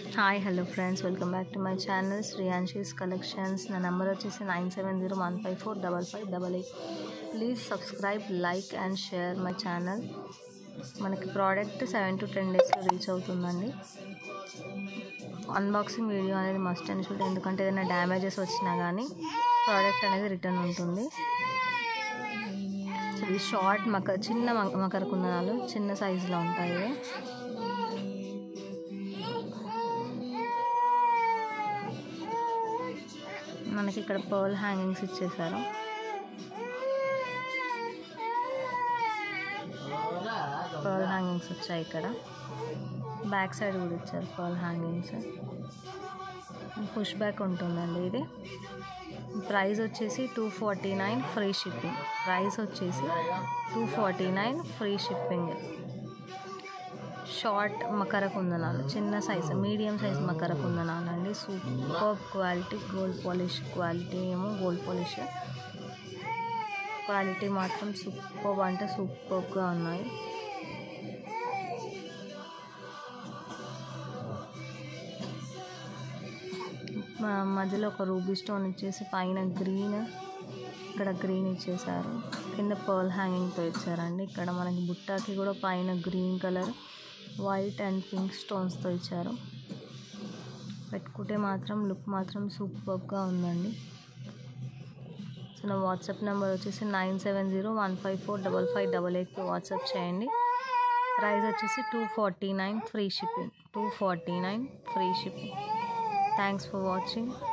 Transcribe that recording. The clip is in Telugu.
hi hello friends welcome back to my channel Shriyanshi's collections నా నెంబర్ వచ్చేసి nine seven zero one five four double five double eight please subscribe like and share my channel మనకి ప్రోడక్ట్ సెవెన్ టు టెన్ డేస్లో రీచ్ అవుతుందండి అన్బాక్సింగ్ వీడియో అనేది మస్ట్ అండ్ షుడ్ ఎందుకంటే ఏదైనా డ్యామేజెస్ వచ్చినా కానీ ప్రోడక్ట్ అనేది రిటర్న్ ఉంటుంది సో ఇది షార్ట్ మక చిన్న మక మకర కుందనాలు చిన్న సైజులో ఉంటాయి ఇవి మనకి ఇక్కడ పర్ల్ హ్యాంగింగ్స్ ఇచ్చేసారు పర్ల్ హ్యాంగింగ్స్ వచ్చాయి ఇక్కడ బ్యాక్ సైడ్ కూడా ఇచ్చారు పర్ల్ హ్యాంగింగ్స్ పుష్ బ్యాక్ ఉంటుందండి ఇది ప్రైస్ వచ్చేసి two forty nine free shipping price వచ్చేసి two forty nine free shipping short మకర కుందనాలు చిన్న సైజు మీడియం సైజ్ మకర కుందనాలు అండి super quality gold polish quality ఏమో గోల్డ్ పాలిష్ క్వాలిటీ మాత్రం సూపర్ అంటే సూపర్గా ఉన్నాయి మధ్యలో ఒక రూబీ స్టోన్ ఇచ్చేసి పైన గ్రీన్ ఇక్కడ గ్రీన్ ఇచ్చేసారు కింద పర్ల్ హ్యాంగింగ్తో ఇచ్చారండి ఇక్కడ మనకి బుట్టాకి కూడా పైన green colour white and pink స్టోన్స్తో ఇచ్చారు పెట్టుకుంటే మాత్రం లుక్ మాత్రం సూపర్గా ఉందండి సో నా వాట్సాప్ నెంబర్ వచ్చేసి nine seven zero one five four double five double ఎయిట్కి వాట్సాప్ చేయండి ప్రైస్ వచ్చేసి two forty nine free shipping two forty nine free shipping thanks for watching